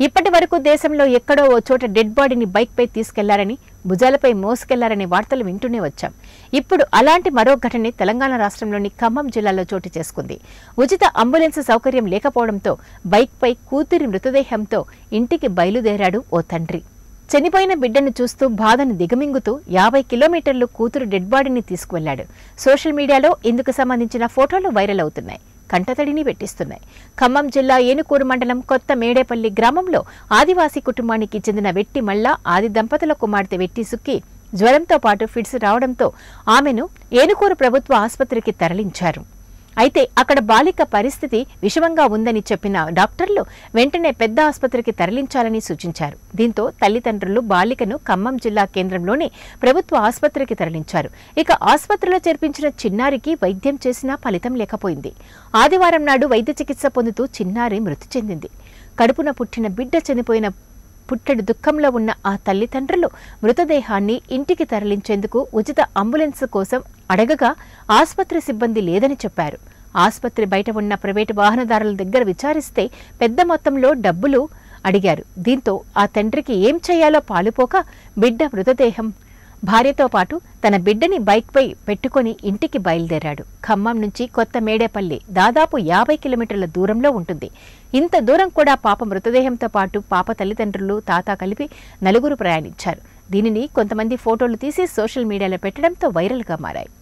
ఇప్పటి వరకు దేశంలో ఎక్కడో ఓ చోట డెడ్ బాడీని బైక్పై తీసుకెళ్లారని భుజాలపై మోసుకెళ్లారనే వార్తలు వింటూనే వచ్చాం ఇప్పుడు అలాంటి మరో ఘటన తెలంగాణ రాష్ట్రంలోని ఖమ్మం జిల్లాలో చోటు చేసుకుంది ఉచిత అంబులెన్స్ సౌకర్యం లేకపోవడంతో బైక్పై కూతురి మృతదేహంతో ఇంటికి బయలుదేరాడు ఓ తండ్రి చనిపోయిన బిడ్డను చూస్తూ బాధను దిగమింగుతూ యాభై కిలోమీటర్లు కూతురు డెడ్ బాడీని తీసుకువెళ్లాడు సోషల్ మీడియాలో ఇందుకు సంబంధించిన ఫోటోలు వైరల్ అవుతున్నాయి కంటతడిని పెట్టిస్తున్నాయి ఖమ్మం జిల్లా ఏనుకూరు మండలం కొత్త మేడేపల్లి గ్రామంలో ఆదివాసీ కుటుంబానికి చెందిన వెట్టి మల్ల ఆది దంపతుల కుమార్తె వెట్టి సుక్కి జ్వరంతో పాటు ఫిట్స్ రావడంతో ఆమెను ఏనుకూరు ప్రభుత్వ ఆసుపత్రికి తరలించారు అయితే అక్కడ బాలిక పరిస్థితి విషమంగా ఉందని చెప్పిన డాక్టర్లు వెంటనే పెద్ద ఆసుపత్రికి తరలించాలని సూచించారు దీంతో తల్లిదండ్రులు బాలికను ఖమ్మం జిల్లా కేంద్రంలోని ప్రభుత్వ ఆసుపత్రికి తరలించారు ఇక ఆసుపత్రిలో చేర్పించిన చిన్నారికి వైద్యం చేసినా ఫలితం లేకపోయింది ఆదివారం నాడు వైద్య చికిత్స పొందుతూ చిన్నారి మృతి చెందింది కడుపున పుట్టిన బిడ్డ చనిపోయిన పుట్టెడు దుఃఖంలో ఉన్న ఆ తల్లిదండ్రులు మృతదేహాన్ని ఇంటికి తరలించేందుకు ఉచిత అంబులెన్స్ కోసం అడగగా ఆసుపత్రి సిబ్బంది లేదని చెప్పారు ఆసుపత్రి బయట ఉన్న ప్రైవేటు వాహనదారుల దగ్గర విచారిస్తే పెద్ద మొత్తంలో డబ్బులు అడిగారు దీంతో ఆ తండ్రికి ఏం చేయాలో పాలుపోక బిడ్డ మృతదేహం భార్యతో పాటు తన బిడ్డని బైక్పై పెట్టుకొని ఇంటికి బయలుదేరాడు ఖమ్మం నుంచి కొత్త మేడేపల్లి దాదాపు యాభై కిలోమీటర్ల దూరంలో ఉంటుంది ఇంత దూరం కూడా పాప మృతదేహంతో పాటు పాప తల్లిదండ్రులు తాత కలిపి నలుగురు ప్రయాణించారు దీనిని కొంతమంది ఫోటోలు తీసి సోషల్ మీడియాలో పెట్టడంతో వైరల్గా మారాయి